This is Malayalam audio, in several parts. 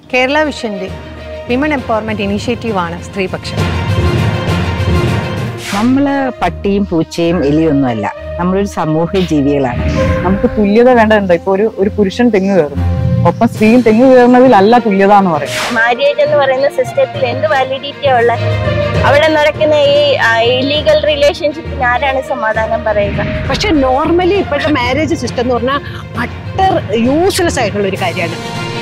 കേരള വിഷൻ്റെ വിമൻ എംപവർമെൻറ്റ് ഇനീഷ്യേറ്റീവാണ് സ്ത്രീപക്ഷം നമ്മള് പട്ടിയും പൂച്ചയും എലിയൊന്നുമല്ല നമ്മളൊരു സാമൂഹ്യ ജീവികളാണ് നമുക്ക് തുല്യത വേണ്ടതുണ്ട് ഇപ്പൊ ഒരു ഒരു പുരുഷൻ തെങ്ങ് കയറുന്നു ഒപ്പം സ്ത്രീയും തെങ്ങ് കയറുന്നതിലല്ല തുല്യത എന്ന് പറയും മാര്യേജ് എന്ന് പറയുന്ന സിസ്റ്റത്തിൽ എന്ത് വാലിഡിറ്റി ഉള്ള അവിടെ നടക്കുന്ന ഈ ഇല്ലീഗൽ റിലേഷൻഷിപ്പിന് ആരാണ് സമാധാനം പറയുക പക്ഷെ നോർമലി ഇപ്പോഴത്തെ മാരേജ് സിസ്റ്റം എന്ന് പറഞ്ഞാൽ അട്ടർ യൂസ്ലെസ് ആയിട്ടുള്ള ഒരു കാര്യമാണ്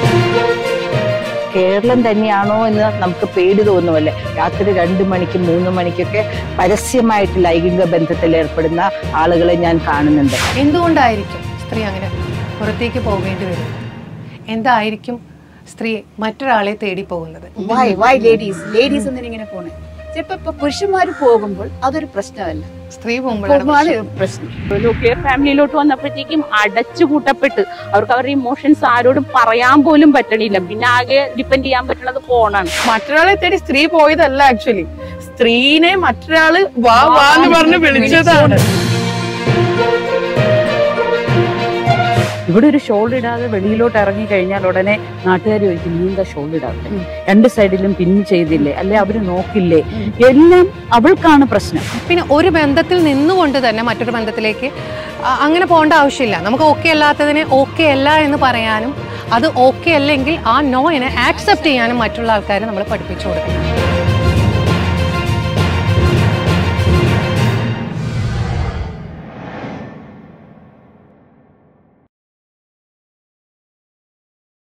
കേരളം തന്നെയാണോ എന്ന് നമുക്ക് പേടി തോന്നുമല്ലേ രാത്രി രണ്ട് മണിക്കും മൂന്ന് മണിക്കൊക്കെ പരസ്യമായിട്ട് ലൈംഗിക ബന്ധത്തിൽ ഏർപ്പെടുന്ന ആളുകളെ ഞാൻ കാണുന്നുണ്ട് എന്തുകൊണ്ടായിരിക്കും സ്ത്രീ അങ്ങനെ പുറത്തേക്ക് പോകേണ്ടി വരുന്നത് എന്തായിരിക്കും സ്ത്രീ മറ്റൊരാളെ തേടി പോകുന്നത് വൈ വൈ ലേഡീസ് ലേഡീസ് എന്തിനിങ്ങനെ പോണേ ചിലപ്പോ ഇപ്പൊ പുരുഷന്മാര് പോകുമ്പോൾ അതൊരു പ്രശ്നമല്ല സ്ത്രീ പോകുമ്പോഴാണ് പോകുമ്പോഴാണ് പ്രശ്നം. പ്രശ്നം ന്യൂക്ലിയർ ഫാമിലിയിലോട്ട് വന്നപ്പോഴത്തേക്കും അടച്ചു കൂട്ടപ്പെട്ട് അവർക്ക് അവരുടെ ഇമോഷൻസ് ആരോടും പറയാൻ പോലും പറ്റണില്ല പിന്നെ ആകെ ഡിപ്പെൻഡ് ചെയ്യാൻ പറ്റുന്നത് ഫോണാണ് മറ്റൊരാളെ തേടി സ്ത്രീ പോയതല്ല ആക്ച്വലി സ്ത്രീനെ മറ്റൊരാള് വാ വാ എന്ന് പറഞ്ഞ് വിളിച്ചതാണ് ഇവിടെ ഒരു ഷോൾ ഇടാതെ വെളിയിലോട്ട് ഇറങ്ങി കഴിഞ്ഞാൽ ഉടനെ നാട്ടുകാർ ചോദിക്കും നീ എന്താ ഷോൾ ഇടാതെ രണ്ട് സൈഡിലും പിൻ ചെയ്തില്ലേ അല്ലെ അവര് നോക്കില്ലേ എല്ലാം അവൾക്കാണ് പ്രശ്നം പിന്നെ ഒരു ബന്ധത്തിൽ നിന്നുകൊണ്ട് തന്നെ മറ്റൊരു ബന്ധത്തിലേക്ക് അ- അങ്ങനെ പോകേണ്ട ആവശ്യമില്ല നമുക്ക് ഓക്കെ അല്ലാത്തതിനെ ഓക്കെ അല്ല എന്ന് പറയാനും അത് ഓക്കെ അല്ലെങ്കിൽ ആ നോയിനെ ആക്സെപ്റ്റ് ചെയ്യാനും മറ്റുള്ള ആൾക്കാരെ നമ്മൾ പഠിപ്പിച്ചു കൊടുക്കണം